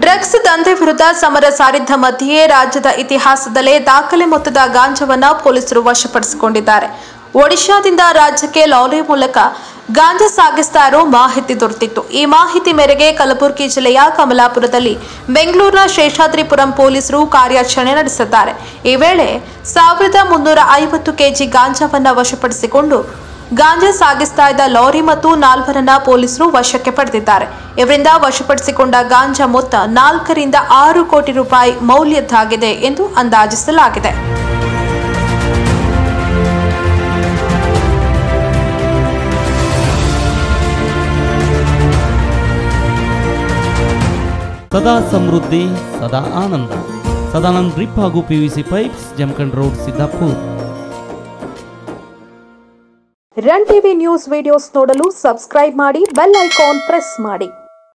drugs ದಂಧೆ ವಿರುದ್ಧ ಸಮರ ಸಾರಿದ್ದ ಮಧ್ಯೆಯೇ ರಾಜ್ಯದ ಇತಿಹಾಸದಲ್ಲೇ ದಾಖಲೆ ಮೊತ್ತದ ಗಾಂಜಾವನ್ನ ಪೊಲೀಸರು ವಶಪಡಿಸಿಕೊಂಡಿದ್ದಾರೆ ಒಡಿಶಾದಿಂದ ರಾಜ್ಯಕ್ಕೆ ಲಾರಿ ಮೂಲಕ ಗಾಂಜಾ ಸಾಗಿಸ್ತಾ ಇರೋ ಮಾಹಿತಿ ದೊರೆತಿತ್ತು ಈ ಮಾಹಿತಿ ಮೇರೆಗೆ ಕಲಬುರಗಿ ಜಿಲ್ಲೆಯ ಕಮಲಾಪುರದಲ್ಲಿ ಬೆಂಗಳೂರಿನ ಶೇಷಾದ್ರಿಪುರಂ ಪೊಲೀಸರು ಕಾರ್ಯಾಚರಣೆ ನಡೆಸಿದ್ದಾರೆ ಈ ವೇಳೆ ಸಾವಿರದ ಮುನ್ನೂರ ಐವತ್ತು ಕೆಜಿ ಗಾಂಜಾವನ್ನ ವಶಪಡಿಸಿಕೊಂಡು ಗಾಂಜಾ ಸಾಗಿಸ್ತಾ ಇದ್ದ ಲಾರಿ ಮತ್ತು ನಾಲ್ವರನ್ನ ಪೊಲೀಸರು ವಶಕ್ಕೆ ಪಡೆದಿದ್ದಾರೆ ಇವರಿಂದ ವಶಪಡಿಸಿಕೊಂಡ ಗಾಂಜಾ ಮೊತ್ತ ನಾಲ್ಕರಿಂದ ಆರು ಕೋಟಿ ರೂಪಾಯಿ ಮೌಲ್ಯದ್ದಾಗಿದೆ ಎಂದು ಅಂದಾಜಿಸಲಾಗಿದೆ ಸದಾ ಸಮೃದ್ಧಿ ಸದಾ ಆನಂದ ಸದಾನಂದ್ ಡ್ರಿಪ್ ಹಾಗೂ PVC pipes Jamkhand road Siddapur ರನ್ ಟಿವಿ ನ್ಯೂಸ್ ವಿಡಿಯೋಸ್ ನೋಡಲು ಸಬ್ಸ್ಕ್ರೈಬ್ ಮಾಡಿ ಬೆಲ್ ಐಕಾನ್ ಪ್ರೆಸ್ ಮಾಡಿ